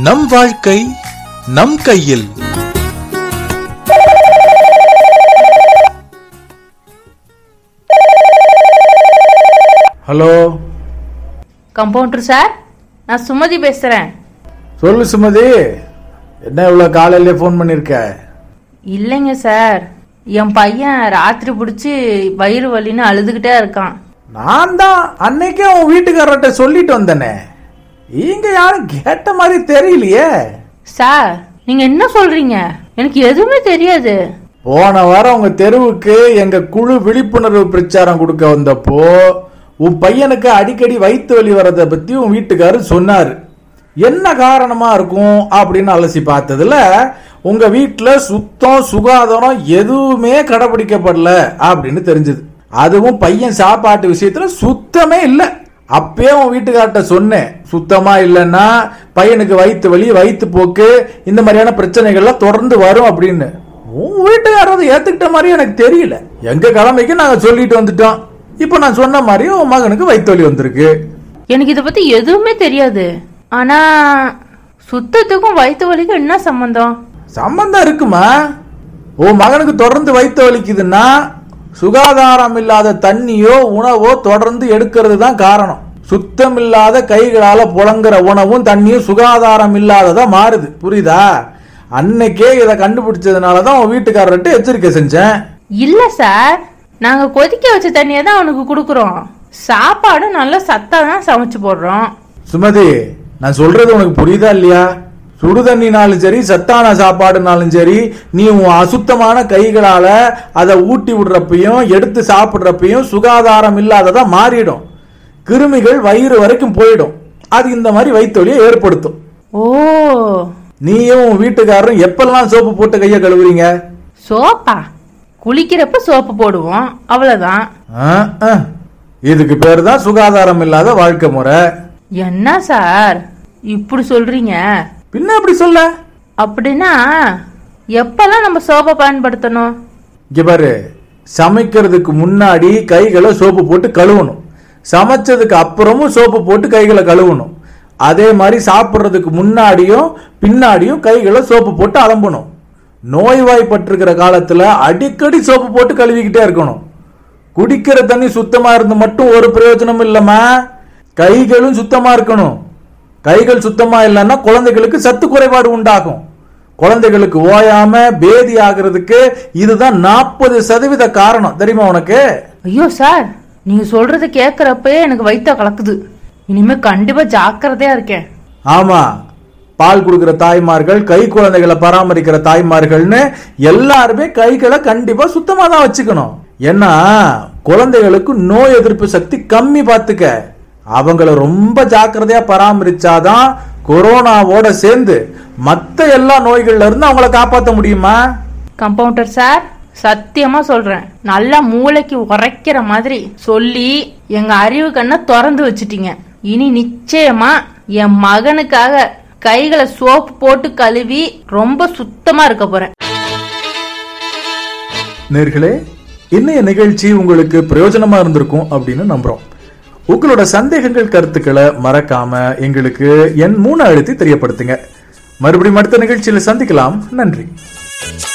நம் வாழ்க்கை நம் கையில் ஹலோ கம்பவுண்டர் சார் நான் சுமதி பேசுறேன் சொல்லு சுமதி என்ன இவ்வளோ காலையிலே ஃபோன் பண்ணியிருக்க இல்லைங்க சார் என் பையன் ராத்திரி பிடிச்சி வயிறு வலின்னு அழுதுகிட்டே இருக்கான் நான் தான் அன்னைக்கே உன் வீட்டுக்காரர்கிட்ட சொல்லிட்டு வந்தேனே இங்க யாரும் கேட்ட மாதிரி தெரியலையே சார் நீங்க என்ன சொல்றீங்க எனக்கு எதுவுமே தெரியாது போன வாரம் உங்க தெருவுக்கு எங்க குழு விழிப்புணர்வு பிரச்சாரம் கொடுக்க வந்தப்போ உன் பையனுக்கு அடிக்கடி வயிற்று வலி வர்றதை பத்தி உன் வீட்டுக்காரர் சொன்னாரு என்ன காரணமா இருக்கும் அப்படின்னு அலசி பார்த்ததுல உங்க வீட்டுல சுத்தம் சுகாதாரம் எதுவுமே கடைபிடிக்கப்படல அப்படின்னு தெரிஞ்சது அதுவும் பையன் சாப்பாட்டு விஷயத்துல சுத்தமே இல்லை அப்பயே உன் வீட்டுக்கார்ட்ட சொன்னேன் சுத்தமா இல்லைன்னா பையனுக்கு வயிற்று வலி வயிற்று போக்கு இந்த மாதிரியான பிரச்சனைகள்லாம் தொடர்ந்து வரும் அப்படின்னு உன் வீட்டுக்காரர் அதை ஏத்துக்கிட்ட மாதிரி எனக்கு தெரியல எங்க கடமைக்கு நாங்க சொல்லிட்டு வந்துட்டோம் இப்போ நான் சொன்ன மாதிரி உன் மகனுக்கு வயிற்று வலி வந்திருக்கு எனக்கு இதை பத்தி எதுவுமே தெரியாது ஆனா சுத்தத்துக்கும் வயிற்று வலிக்கும் என்ன சம்பந்தம் சம்பந்தம் இருக்குமா உன் மகனுக்கு தொடர்ந்து வயிற்று வலிக்குதுன்னா சுகாதாரம் இல்லாத தண்ணியோ உணவோ தொடர்ந்து எடுக்கிறது தான் காரணம் சுத்தம் இல்லாத கைகளால புழங்குற உணவும் தண்ணியும் சுகாதாரம் இல்லாததா மாறுது புரியுதா அன்னைக்கே இதை கண்டுபிடிச்சதுனால தான் உன் வீட்டுக்காரர்கிட்ட எச்சரிக்கை செஞ்சேன் இல்ல சார் நாங்க கொதிக்க வச்ச தண்ணியை தான் அவனுக்கு கொடுக்குறோம் சாப்பாடு நல்லா சத்தா தான் சமைச்சு போடுறோம் சுமதி நான் சொல்றது உனக்கு புரியுதா இல்லையா சுடு தண்ணினாலும் சரி சத்தான சாப்பாடுனாலும் சரி நீ உன் அசுத்தமான கைகளால அதை ஊட்டி விடுறப்பையும் எடுத்து சாப்பிடுறப்பையும் சுகாதாரம் இல்லாததா மாறிடும் கிருமிகள் வயிறு வரைக்கும் போயிடும் அது இந்த மாதிரி வயிற்றுவலியை ஏற்படுத்தும் ஓ நீயும் உன் வீட்டுக்காரரும் எப்பெல்லாம் சோப்பு போட்டு கையை கழுவுறீங்க சோப்பா குளிக்கிறப்ப சோப்பு போடுவோம் அவ்வளவுதான் ஆ, ஆ. இதுக்கு பேர் தான் சுகாதாரம் இல்லாத வாழ்க்கை முறை என்ன சார் இப்படி சொல்றீங்க பின்ன எப்படி சொல்ல அப்படின்னா எப்பெல்லாம் நம்ம சோப்பை பயன்படுத்தணும் இங்க பாரு சமைக்கிறதுக்கு முன்னாடி கைகளை சோப்பு போட்டு கழுவணும் சமைச்சதுக்கு அப்புறமும் சோப்பு போட்டு கைகளை கழுவணும் அதே மாதிரி சாப்பிட்றதுக்கு முன்னாடியும் பின்னாடியும் கைகளை சோப்பு போட்டு அலம்பணும் நோய்வாய்ப்பட்டிருக்கிற காலத்துல அடிக்கடி சோப்பு போட்டு கழுவிக்கிட்டே இருக்கணும் குடிக்கிற தண்ணி சுத்தமா இருந்து மட்டும் ஒரு பிரயோஜனமும் இல்லம்மா கைகளும் சுத்தமா இருக்கணும் கைகள் சுத்தமா இல்லைன்னா குழந்தைகளுக்கு சத்து குறைபாடு உண்டாகும் குழந்தைகளுக்கு ஓயாம பேதி ஆகிறதுக்கு இதுதான் நாற்பது சதவீத காரணம் தெரியுமா உனக்கு ஐயோ சார் நீங்க சொல்றது கேக்குறப்பே எனக்கு வயித்த கலக்குது இனிமே கண்டிப்பா ஜாக்கிரதையா இருக்கேன் ஆமா பால் கொடுக்கிற தாய்மார்கள் கை குழந்தைகளை பராமரிக்கிற தாய்மார்கள்னு எல்லாருமே கைகளை கண்டிப்பா சுத்தமா தான் வச்சுக்கணும் ஏன்னா குழந்தைகளுக்கு நோய் எதிர்ப்பு சக்தி கம்மி பார்த்துக்க அவங்கள ரொம்ப ஜாக்கிரதையா பராமரிச்சாதான் கொரோனாவோட சேர்ந்து மத்த எல்லா நோய்கள்ல இருந்து அவங்கள காப்பாற்ற முடியுமா கம்பவுண்டர் சார் சத்தியமா சொல்றேன் நல்லா மூளைக்கு உரைக்கிற மாதிரி சொல்லி எங்க அறிவு கண்ணை திறந்து வச்சிட்டீங்க இனி நிச்சயமா என் மகனுக்காக கைகளை சோப்பு போட்டு கழுவி ரொம்ப சுத்தமா இருக்க போறேன் நேர்களே இன்னைய நிகழ்ச்சி உங்களுக்கு பிரயோஜனமா இருந்திருக்கும் அப்படின்னு நம்புறோம் உங்களோட சந்தேகங்கள் கருத்துக்களை மறக்காம எங்களுக்கு என் மூணு அழுத்தி தெரியப்படுத்துங்க மறுபடியும் அடுத்த நிகழ்ச்சியில சந்திக்கலாம் நன்றி